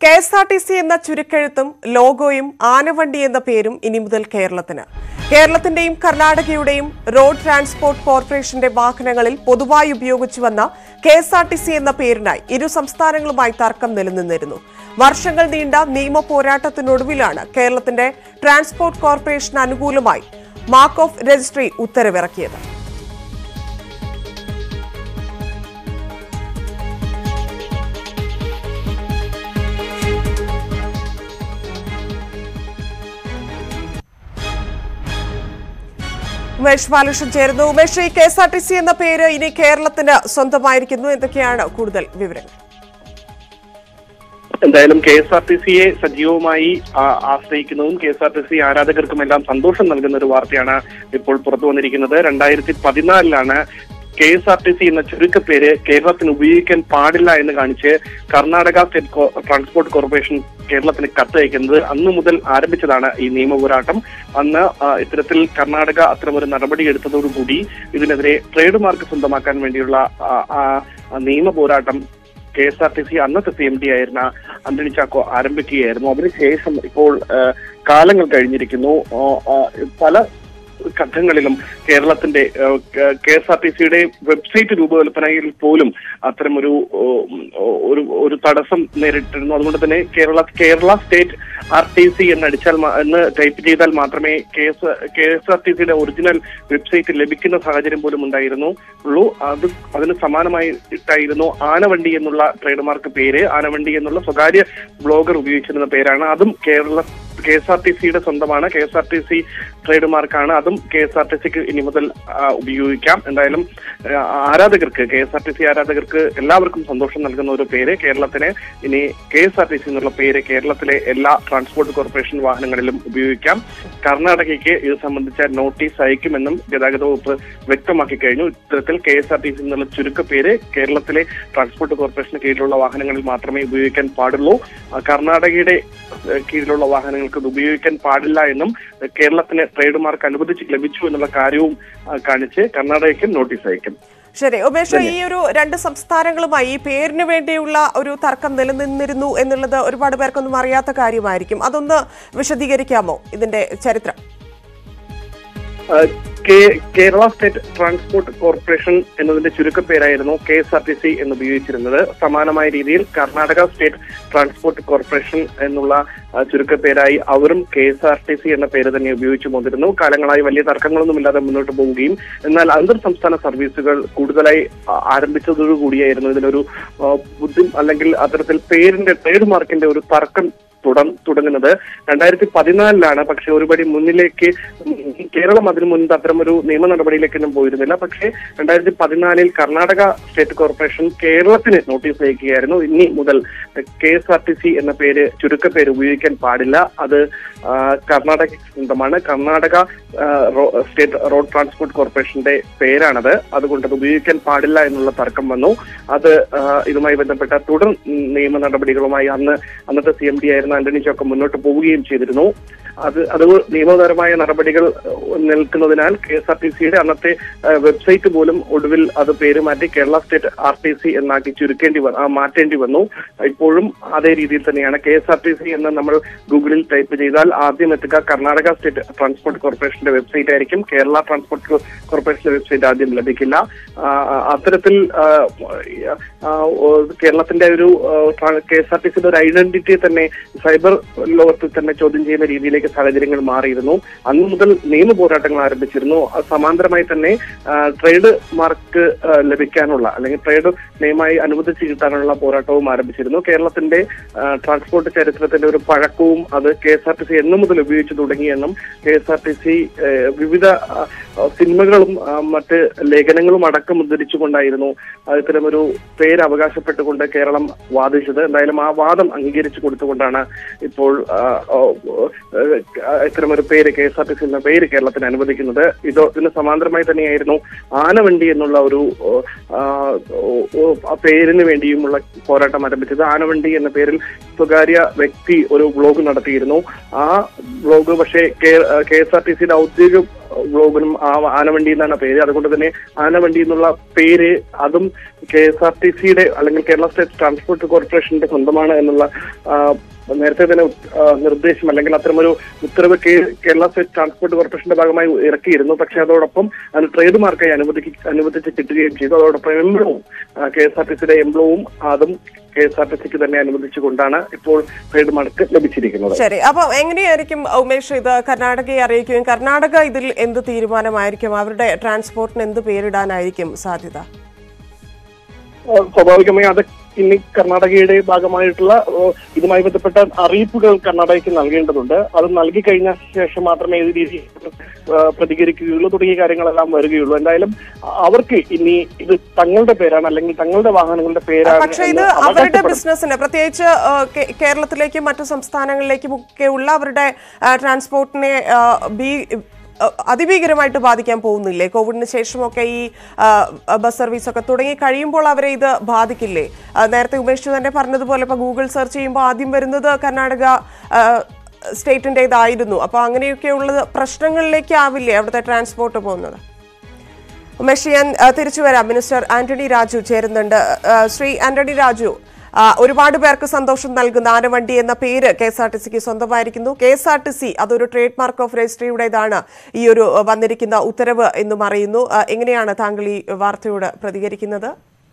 K S R T C എന്ന ചുരുക്കെഴുത്തും ലോഗോയും ആനവണ്ടി എന്ന പേരും ഇനി മുതൽ കേരളത്തിന് കേരളത്തിന്റെയും കർണാടകയുടെയും റോഡ് ട്രാൻസ്പോർട്ട് കോർപ്പറേഷന്റെ വാഹനങ്ങളിൽ പൊതുവായി ഉപയോഗിച്ചു വന്ന K S R T C എന്ന പേരിനായി ഇരു സംസ്ഥാനങ്ങളുമായി തർക്കം നിലനിന്നിരുന്നു വർഷങ്ങൾ നീണ്ട നിയമ പോരാട്ടത്തിനൊടുവിലാണ് കേരളത്തിന്റെ ട്രാൻസ്പോർട്ട് കോർപ്പറേഷൻ അനുകൂലമായി മാർക്ക് ഓഫ് രജിസ്ട്രി ഉത്തരവിറക്കിയത് ഉമേഷ് ബാലകൃഷ്ണൻ ചേരുന്നു ഉമേഷ് ഈ K S R T C എന്ന പേര് ഇനി കേരളത്തിന് സ്വന്തമായിരിക്കുന്നു എന്തൊക്കെയാണ് കൂടുതൽ വിവരങ്ങൾ എന്തായാലും കെ എസ് ആർ ടി സിയെ സജീവമായി ആ, ആശ്രയിക്കുന്നതും K S R T C ആരാധകർക്കും എല്ലാം സന്തോഷം നൽകുന്ന ഒരു വാർത്തയാണ് ഇപ്പോൾ പുറത്തു വന്നിരിക്കുന്നത് രണ്ടായിരത്തി പതിനാലിലാണ് K S R T C എന്ന ചുരുക്കപ്പേര് കേരളത്തിന് ഉപയോഗിക്കാൻ പാടില്ല എന്ന് കാണിച്ച് കർണാടക സ്റ്റേറ്റ് കോ- ട്രാൻസ്പോർട്ട് കോർപ്പറേഷൻ കേരളത്തിന് കത്തയക്കുന്നത് അന്നു മുതൽ ആരംഭിച്ചതാണ് ഈ നിയമ പോരാട്ടം അന്ന് ആ, ഇത്തരത്തിൽ കർണാടക അത്തരമൊരു നടപടി എടുത്തതോടുകൂടി ഇതിനെതിരെ ട്രേഡ് മാർക്ക് സ്വന്തമാക്കാൻ വേണ്ടിയുള്ള ആ, ആ, ആ നിയമ പോരാട്ടം K S R T C അന്നത്തെ സി എം ഡി ആയിരുന്ന അന്തണി ചാക്കോ ആരംഭിക്കുകയായിരുന്നു അതിനുശേഷം ഇപ്പോൾ ആ, കാലങ്ങൾ കഴിഞ്ഞിരിക്കുന്നു ആ, ആ, പല ഘട്ടങ്ങളിലും കേരളത്തിന്റെ കെ എസ് ആർ ടി സിയുടെ വെബ്സൈറ്റ് രൂപകൽപ്പനയിൽ പോലും അത്തരമൊരു ഉം, ഒരു ഒരു തടസ്സം നേരിട്ടിരുന്നു അതുകൊണ്ട് തന്നെ Kerala Kerala state R T C എന്ന് അടിച്ചാൽ മാ- എന്ന് ടൈപ്പ് ചെയ്താൽ മാത്രമേ K S K S R T സിയുടെ ഒറിജിനൽ വെബ്സൈറ്റ് ലഭിക്കുന്ന സാഹചര്യം പോലും ഉണ്ടായിരുന്നു ഉള്ളൂ അത് അതിന് സമാനമായിട്ടായിരുന്നു ആനവണ്ടി എന്നുള്ള ട്രേഡ് മാർക്ക് പേര് ആനവണ്ടി എന്നുള്ള സ്വകാര്യ ബ്ലോഗർ ഉപയോഗിച്ചിരുന്ന പേരാണ് അതും Kerala K S R T സിയുടെ സ്വന്തമാണ് K S R T C trade മാർക്കാണ് അതും കെ എസ് ആർ ടി സിക്ക് ഇനി മുതൽ ആ, ഉപയോഗിക്കാം എന്തായാലും ആ, ആരാധകർക്ക് K S R T C ആരാധകർക്ക് എല്ലാവർക്കും സന്തോഷം നൽകുന്ന ഒരു പേര് കേരളത്തിന് ഇനി K S R T C എന്നുള്ള പേര് കേരളത്തിലെ എല്ലാ ട്രാൻസ്പോർട്ട് കോർപ്പറേഷൻ വാഹനങ്ങളിലും ഉപയോഗിക്കാം കർണാടകയ്ക്ക് ഇത് സംബന്ധിച്ച നോട്ടീസ് അയക്കുമെന്നും ഗതാഗത വകുപ്പ് വ്യക്തമാക്കി കഴിഞ്ഞു ഇത്തരത്തിൽ K S R T C എന്നുള്ള ചുരുക്കപ്പേര് കേരളത്തിലെ ട്രാൻസ്പോർട്ട് കോർപ്പറേഷന് കീഴിലുള്ള വാഹനങ്ങളിൽ മാത്രമേ ഉപയോഗിക്കാൻ പാടുള്ളൂ ആ, കർണാടകയുടെ ഏഹ്, കീഴിലുള്ള വാഹനങ്ങൾക്ക് ഇത് ഉപയോഗിക്കാൻ പാടില്ല എന്നും ഏഹ്, കേരളത്തിന് ട്രേഡ് മാർക്ക് അനുവദിച്ച് ലഭിച്ചു എന്നുള്ള കാര്യവും ആ, കാണിച്ച് കർണാടകയ്ക്കും നോട്ടീസ് അയക്കും ശരി ഉമേഷ് ഈ ഒരു രണ്ട് സംസ്ഥാനങ്ങളുമായി ഈ പേരിന് വേണ്ടിയുള്ള ഒരു തർക്കം നിലനിന്നിരുന്നു എന്നുള്ളത് ഒരുപാട് പേർക്കൊന്നും അറിയാത്ത കാര്യമായിരിക്കും അതൊന്ന് വിശദീകരിക്കാമോ ഇതിന്റെ ചരിത്രം ആ, കേ- കേരള സ്റ്റേറ്റ് ട്രാൻസ്പോർട്ട് കോർപ്പറേഷൻ എന്നതിന്റെ ചുരുക്കപ്പേരായിരുന്നു K S R T C എന്ന് ഉപയോഗിച്ചിരുന്നത് സമാനമായ രീതിയിൽ കർണാടക സ്റ്റേറ്റ് ട്രാൻസ്പോർട്ട് കോർപ്പറേഷൻ എന്നുള്ള ആ, ചുരുക്കപ്പേരായി അവരും K S R T C എന്ന പേര് തന്നെ ഉപയോഗിച്ചു പോന്നിരുന്നു കാലങ്ങളായി വലിയ തർക്കങ്ങളൊന്നുമില്ലാതെ മുന്നോട്ട് പോവുകയും എന്നാൽ അന്തർ സംസ്ഥാന സർവീസുകൾ കൂടുതലായി ആ, ആരംഭിച്ചതോടുകൂടിയായിരുന്നു ഇതിനൊരു ആ, ബുദ്ധി അല്ലെങ്കിൽ അത്തരത്തിൽ പേരിന്റെ ട്രേഡ് മാർക്കിന്റെ ഒരു തർക്കം തുടം തുടങ്ങുന്നത് രണ്ടായിരത്തി പതിനാലിലാണ് പക്ഷെ ഒരുപടി മുന്നിലേക്ക് ഉം, കേരളം അതിനു മുൻപ് അത്തരമൊരു നിയമ നടപടിയിലേക്കൊന്നും പോയിരുന്നില്ല പക്ഷേ രണ്ടായിരത്തി പതിനാലിൽ കർണാടക സ്റ്റേറ്റ് കോർപ്പറേഷൻ കേരളത്തിന് നോട്ടീസ് അയക്കുകയായിരുന്നു ഇനി മുതൽ K S R T C എന്ന പേര് ചുരുക്കപ്പേര് ഉപയോഗിക്കാൻ പാടില്ല അത് ആ, കർണാടകയ്ക്ക് സ്വന്തമാണ് കർണാടക ആ, റോ- സ്റ്റേറ്റ് റോഡ് ട്രാൻസ്പോർട്ട് കോർപ്പറേഷന്റെ പേരാണത് അതുകൊണ്ട് അത് ഉപയോഗിക്കാൻ പാടില്ല എന്നുള്ള തർക്കം വന്നു അത് ആ, ഇതുമായി ബന്ധപ്പെട്ട തുടർ നിയമ നടപടികളുമായി അന്ന് അന്നത്തെ സി എം ഡി ആയിരുന്ന ആന്റണി ചോക്ക മുന്നോട്ട് പോവുകയും ചെയ്തിരുന്നു അത് അത് നിയമപരമായ നടപടികൾ ഏഹ്, നിൽക്കുന്നതിനാൽ കെ എസ് ആർ ടി സിയുടെ അന്നത്തെ ഏഹ്, വെബ്സൈറ്റ് പോലും ഒടുവിൽ അത് പേര് മാറ്റി Kerala state R T C എന്നാക്കി ചുരുക്കേണ്ടി വ- ആ, മാറ്റേണ്ടി വന്നു ഇപ്പോഴും അതേ രീതിയിൽ തന്നെയാണ് K S R T C എന്ന് നമ്മൾ ഗൂഗിളിൽ ടൈപ്പ് ചെയ്താൽ ആദ്യം എത്തുക കർണാടക സ്റ്റേറ്റ് ട്രാൻസ്പോർട്ട് കോർപ്പറേഷന്റെ വെബ്സൈറ്റ് ആയിരിക്കും കേരള ട്രാൻസ്പോർട്ട് കോ- കോർപ്പറേഷന്റെ വെബ്സൈറ്റ് ആദ്യം ലഭിക്കില്ല ആ, ആ, അത്തരത്തിൽ ആ, ആ, ഓ, കേരളത്തിന്റെ ഒരു കെ എസ് ആർ ടി സിയുടെ ഒരു ഐഡന്റിറ്റി തന്നെ സൈബർ ലോകത്തിൽ തന്നെ ചോദ്യം ചെയ്യുന്ന രീതിയിലേക്ക് സാഹചര്യങ്ങൾ മാറിയിരുന്നു അന്നു മുതൽ നിയമ പോരാട്ടങ്ങൾ ആരംഭിച്ചിരുന്നു അത് സമാന്തരമായി തന്നെ ആ, ട്രേഡ് മാർക്ക് ആ, ലഭിക്കാനുള്ള അല്ലെങ്കിൽ ട്രേഡ് നിയമമായി അനുവദിച്ച് കിട്ടാനുള്ള പോരാട്ടവും ആരംഭിച്ചിരുന്നു കേരളത്തിന്റെ ആ, ട്രാൻസ്പോർട്ട് ചരിത്രത്തിന്റെ ഒരു പഴക്കവും അത് K S R T C എന്നു മുതൽ ഉപയോഗിച്ചു തുടങ്ങിയെന്നും K S R T C വിവിധ ആ, ആ, സിനിമകളും ആ, മറ്റ് ലേഖനങ്ങളും അടക്കം ഉദ്ധരിച്ചുകൊണ്ടായിരുന്നു ആ, ഇത്തരമൊരു പേര് അവകാശപ്പെട്ടുകൊണ്ട് കേരളം വാദിച്ചത് എന്തായാലും ആ വാദം അംഗീകരിച്ചു കൊടുത്തുകൊണ്ടാണ് ഇപ്പോൾ ആ, ഓ, ഓ, ആ, ഇത്തരമൊരു പേര് K S R T C എന്ന പേര് കേരളത്തിന് അനുവദിക്കുന്നത് ഇത് ഇതിന് സമാന്തരമായി തന്നെയായിരുന്നു ആനവണ്ടി എന്നുള്ള ഒരു ഓ, ആ, ഓ, ഓ, ആ പേരിന് വേണ്ടിയുമുള്ള പോരാട്ടം ആരംഭിച്ചത് ആനവണ്ടി എന്ന പേരിൽ സ്വകാര്യ വ്യക്തി ഒരു ബ്ലോഗ് നടത്തിയിരുന്നു ആ ബ്ലോഗ് പക്ഷേ കെ എസ് ആർ ടി സിയുടെ ഔദ്യോഗിക വ്ലോഗിനും ആ ആനവണ്ടി എന്നാണ് പേര് അതുകൊണ്ട് തന്നെ ആനവണ്ടി എന്നുള്ള പേര് അതും കെ എസ് ആർ ടി സിയുടെ അല്ലെങ്കിൽ കേരള സ്റ്റേറ്റ് ട്രാൻസ്പോർട്ട് കോർപ്പറേഷന്റെ സ്വന്തമാണ് എന്നുള്ള ആ, നേരത്തെ തന്നെ ഉത്- ആ, നിർദ്ദേശം അല്ലെങ്കിൽ അത്തരമൊരു ഉത്തരവ് കേ- കേരള സ്റ്റേറ്റ് ട്രാൻസ്പോർട്ട് കോർപ്പറേഷന്റെ ഭാഗമായി ഇറക്കിയിരുന്നു പക്ഷെ അതോടൊപ്പം അത് ട്രേഡ് മാർക്കായി അനുവദിക്ക് അനുവദിച്ച് കിട്ടുകയും ചെയ്തു അതോടൊപ്പം എംബ്ലവും കെ എസ് ആർ ടി സിയുടെ എംബ്ലവും അതും കെ എസ് ആർ ടി സിക്ക് തന്നെ അനുവദിച്ചുകൊണ്ടാണ് ഇപ്പോൾ ട്രേഡ് മാർക്ക് ലഭിച്ചിരിക്കുന്നത് ശരി അപ്പൊ എങ്ങനെയായിരിക്കും ഉമേഷ് ഇത് കർണാടകയെ അറിയിക്കുകയും കർണാടക ഇതിൽ എന്ത് തീരുമാനമായിരിക്കും അവരുടെ ട്രാൻസ്പോർട്ടിന് എന്ത് പേരിടാനായിരിക്കും സാധ്യത ആ, സ്വാഭാവികമായി അത് ഇനി കർണാടകയുടെ ഭാഗമായിട്ടുള്ള ഓ, ഇതുമായി ബന്ധപ്പെട്ട അറിയിപ്പുകൾ കർണാടകയ്ക്ക് നൽകേണ്ടതുണ്ട് അത് നൽകി കഴിഞ്ഞ ശേഷം മാത്രമേ ഏത് രീതിയിൽ ആ, പ്രതികരിക്കുകയുള്ളൂ തുടങ്ങിയ കാര്യങ്ങളെല്ലാം വരികയുള്ളൂ എന്തായാലും അവർക്ക് ഇനി ഇത് തങ്ങളുടെ പേരാണ് അല്ലെങ്കിൽ തങ്ങളുടെ വാഹനങ്ങളുടെ പേരാണ് പക്ഷേ ഇത് എന്ന് അവരുടെ അവകാശപ്പെടും. ബിസിനസ്സിന് പ്രത്യേകിച്ച് ആ, കേ- കേരളത്തിലേക്കും മറ്റു സംസ്ഥാനങ്ങളിലേക്കും ഒക്കെ ഉള്ള അവരുടെ ആ, ട്രാൻസ്പോർട്ടിനെ ആ, ഭീ- ആ, അതിഭീകരമായിട്ട് ബാധിക്കാൻ പോകുന്നില്ലേ കോവിഡിന് ശേഷമൊക്കെ ഈ ആ, ബസ് സർവീസ് ഒക്കെ തുടങ്ങി കഴിയുമ്പോൾ അവരെ ഇത് ബാധിക്കില്ലേ ആ, നേരത്തെ ഉമേഷ് തന്നെ പറഞ്ഞതുപോലെ ഇപ്പൊ ഗൂഗിൾ സെർച്ച് ചെയ്യുമ്പോൾ ആദ്യം വരുന്നത് കർണാടക ആ, സ്റ്റേറ്റിൻ്റെതായിരുന്നു അപ്പോൾ അങ്ങനെയൊക്കെയുള്ളത് പ്രശ്നങ്ങളിലേക്ക് ആവില്ലേ അവിടുത്തെ ട്രാൻസ്പോർട്ട് പോകുന്നത് ഉമേഷ് ഞാൻ ആ, തിരിച്ചു വരാം മിനിസ്റ്റർ ആന്റണി രാജു ചേരുന്നുണ്ട് ആ, ശ്രീ ആന്റണി രാജു ആ, ഒരുപാട് പേർക്ക് സന്തോഷം നൽകുന്ന ആനവണ്ടി എന്ന പേര് കെ എസ് ആർ ടി സിക്ക് സ്വന്തമായിരിക്കുന്നു K S R T C അതൊരു ട്രേഡ് മാർക്ക് ഓഫ് രജിസ്ട്രിയുടേതാണ് ഈ ഒരു ആ, വന്നിരിക്കുന്ന ഉത്തരവ് എന്നും അറിയുന്നു ആ, എങ്ങനെയാണ് താങ്കൾ ഈ വാർത്തയോട് പ്രതികരിക്കുന്നത്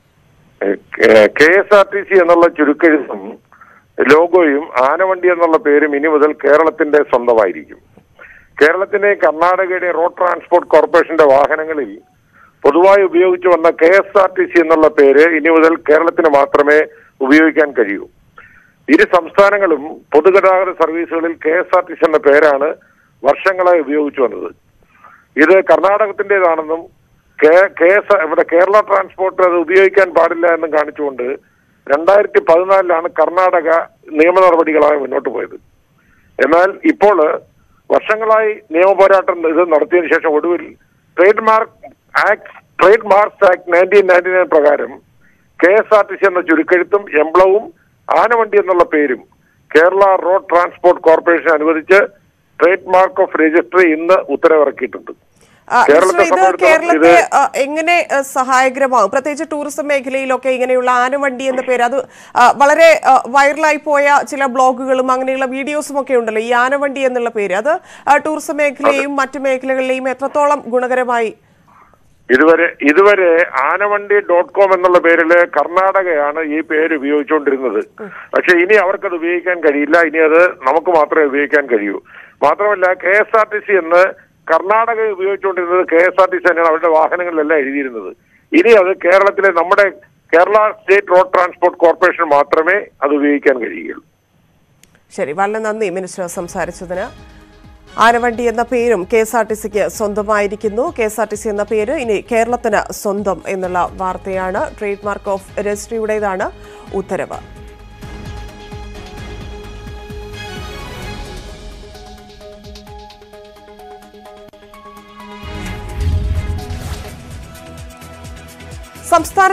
K S R T C എന്നുള്ള ചുരുക്കെഴുത്തും ലോഗോയും ആനവണ്ടി എന്നുള്ള പേരും ഇനി മുതൽ കേരളത്തിന്റെ സ്വന്തമായിരിക്കും കേരളത്തിലെ കർണാടകയുടെ റോഡ് ട്രാൻസ്പോർട്ട് കോർപ്പറേഷന്റെ വാഹനങ്ങളിൽ പൊതുവായി ഉപയോഗിച്ചു വന്ന K S R T C എന്നുള്ള പേര് ഇനി മുതൽ കേരളത്തിന് മാത്രമേ ഉപയോഗിക്കാൻ കഴിയൂ ഇരു സംസ്ഥാനങ്ങളും പൊതുഗതാഗത സർവീസുകളിൽ K S R T C എന്ന പേരാണ് വർഷങ്ങളായി ഉപയോഗിച്ചു വന്നത് ഇത് കർണാടകത്തിന്റേതാണെന്നും കെ- കെ എസ് ഇവിടെ കേരള ട്രാൻസ്പോർട്ട് അത് ഉപയോഗിക്കാൻ പാടില്ല എന്നും കാണിച്ചുകൊണ്ട് രണ്ടായിരത്തി പതിനാലിലാണ് കർണാടക നിയമ നടപടികളായി മുന്നോട്ട് പോയത് എന്നാൽ ഇപ്പോൾ വർഷങ്ങളായി നിയമപോരാട്ടം ഇത് നടത്തിയതിനു ശേഷം ഒടുവിൽ trade mark act trade marks act nineteen ninety nine പ്രകാരം K S R T C എന്ന ചുരുക്കെഴുത്തും എംബ്ലവും ആനവണ്ടി എന്നുള്ള പേരും കേരള റോഡ് ട്രാൻസ്പോർട്ട് കോർപ്പറേഷൻ അനുവദിച്ച് ട്രേഡ് മാർക്ക് ഓഫ് രജിസ്ട്രി ഇന്ന് ഉത്തരവിറക്കിയിട്ടുണ്ട് ആ, കേരളത്തെ മിസ്റ്റർ, ഇത് സംബന്ധിച്ചിടത്തോളം കേരളത്തെ ഇത് ആ, എങ്ങനെ ആ, സഹായകരമാവും പ്രത്യേകിച്ച് ടൂറിസം മേഖലയിലൊക്കെ ഇങ്ങനെയുള്ള ആനവണ്ടി എന്ന പേര് അത് ആ, വളരെ ആ, വൈറലായി പോയ ചില ബ്ലോഗുകളും അങ്ങനെയുള്ള വീഡിയോസും ഒക്കെ ഉണ്ടല്ലോ ഈ ആനവണ്ടി എന്നുള്ള പേര് അത് ആ, ടൂറിസം മേഖലയെയും മറ്റു മേഖലകളിലെയും എത്രത്തോളം ഗുണകരമായി ഇതുവരെ ഇതുവരെ ആനവണ്ടി ഡോട്ട് കോം എന്നുള്ള പേരില് കർണാടകയാണ് ഈ പേര് ഉപയോഗിച്ചുകൊണ്ടിരുന്നത് പക്ഷെ ഇനി അവർക്കത് ഉപയോഗിക്കാൻ കഴിയില്ല ഇനി അത് നമുക്ക് മാത്രമേ ഉപയോഗിക്കാൻ കഴിയൂ മാത്രമല്ല K S R T C എന്ന് കർണാടക ഉപയോഗിച്ചുകൊണ്ടിരുന്നത് K S R T C തന്നെയാണ് അവരുടെ വാഹനങ്ങളിലെല്ലാം എഴുതിയിരുന്നത് ഇനി അത് കേരളത്തിലെ നമ്മുടെ Kerala state road transport corporation മാത്രമേ അത് ഉപയോഗിക്കാൻ കഴിയുകയുള്ളൂ ശരി വളരെ നന്ദി മിനിസ്റ്റർ സംസാരിച്ചതിന് ആനവണ്ടി എന്ന പേരും കെ എസ് ആർ ടി സിക്ക് സ്വന്തമായിരിക്കുന്നു K S R T C എന്ന പേര് ഇനി കേരളത്തിന് സ്വന്തം എന്നുള്ള വാർത്തയാണ് ട്രേഡ് മാർക്ക് ഓഫ് രജിസ്ട്രിയുടേതാണ് ഉത്തരവ് സംസ്ഥാന